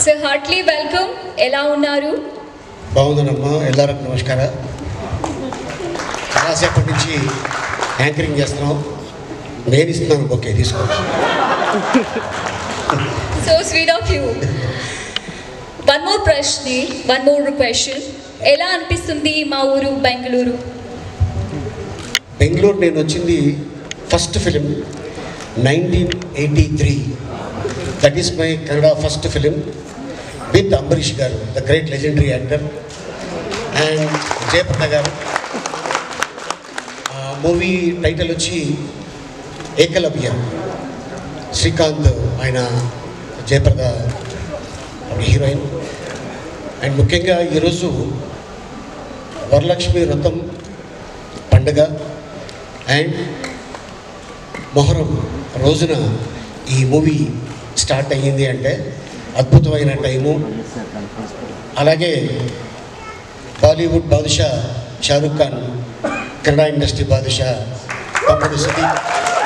so Hartley welcome ఎలా ఉన్నారు బాగుందనమ్మా ఎల్లరికి నమస్కార చాలాసేపటి నుంచి యాంకరింగ్ చేస్తున్నాం నేను ఇస్తున్నాను ఓకే తీసుకో so sweet of you one more ప్రశ్న వన్ మోర్ క్వశ్చన్ ఎలా అనిపిస్తుంది మా ఊరు బెంగళూరు బెంగళూరు నేను వచ్చింది first film nineteen eighty three that is my Kannada first film with Ambareesh garu the great legendary actor and Jayaprada garu ఆ మూవీ టైటిల్ వచ్చి ఏకలవ్య శ్రీకాంత్ ఆయన జయప్రద హీరోయిన్ అండ్ ముఖ్యంగా ఈరోజు వరలక్ష్మి వ్రతం పండుగ అండ్ మొహరం రోజున ఈ మూవీ స్టార్ట్ అయ్యింది అంటే అద్భుతమైన టైము అలాగే బాలీవుడ్ బాదుషా షారుఖ్ ఖాన్ కన్నడ ఇండస్ట్రీ బాదుషా తమ్ముడు సుదీప్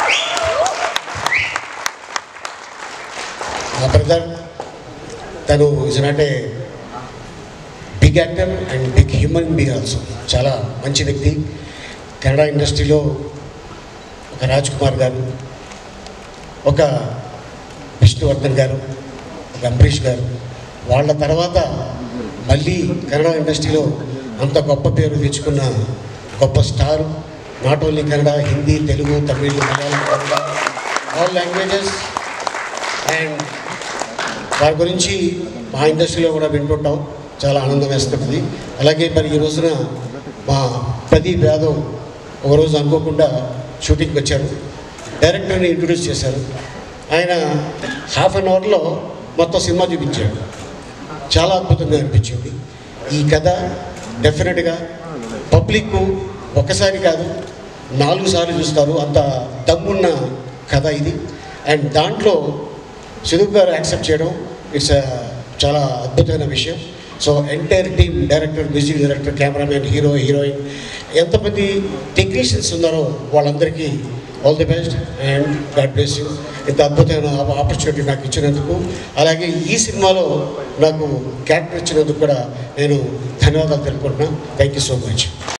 మా బ్రదర్ తను is not a big actor and big human being also చాలా మంచి వ్యక్తి కన్నడ ఇండస్ట్రీలో ఒక రాజ్ కుమార్ గారు ఒక విష్ణువర్ధన్ గారు ఒక అంబరీష్ గారు వాళ్ళ తర్వాత మళ్ళీ కన్నడ ఇండస్ట్రీలో అంత గొప్ప పేరు తెచ్చుకున్న గొప్ప star not only Kannada Hindi Telugu Tamil Malayalam Kannada all languages and వారి గురించి మా ఇండస్ట్రీలో కూడా వింటుంటాం చాలా ఆనందం వేస్తున్నది అలాగే మరి ఈ రోజున మా ప్రదీప్ యాదవ్ ఒకరోజు అనుకోకుండా షూటింగ్కి వచ్చారు డైరెక్టర్ని ఇంట్రొడ్యూస్ చేశారు ఆయన హాఫ్ అన్ అవర్లో మొత్తం సినిమా చూపించాడు చాలా అద్భుతంగా అనిపించింది ఈ కథ డెఫినెట్గా పబ్లిక్ ఒక్కసారి కాదు నాలుగు సార్లు చూస్తారు అంత దమ్మున్న కథ ఇది అండ్ దాంట్లో సుదీప్ గారు యాక్సెప్ట్ చేయడం ఇట్స్ చాలా అద్భుతమైన విషయం so entire team director music director cameraman hero heroine ఎంతమంది టెక్నీషియన్స్ ఉన్నారో వాళ్ళందరికీ all the best and God bless you ఇంత అద్భుతమైన ఆపర్చునిటీ నాకు ఇచ్చినందుకు అలాగే ఈ సినిమాలో నాకు క్యారెక్టర్ ఇచ్చినందుకు కూడా నేను ధన్యవాదాలు తెలుపుకుంటున్నాను థ్యాంక్ యూ సో మచ్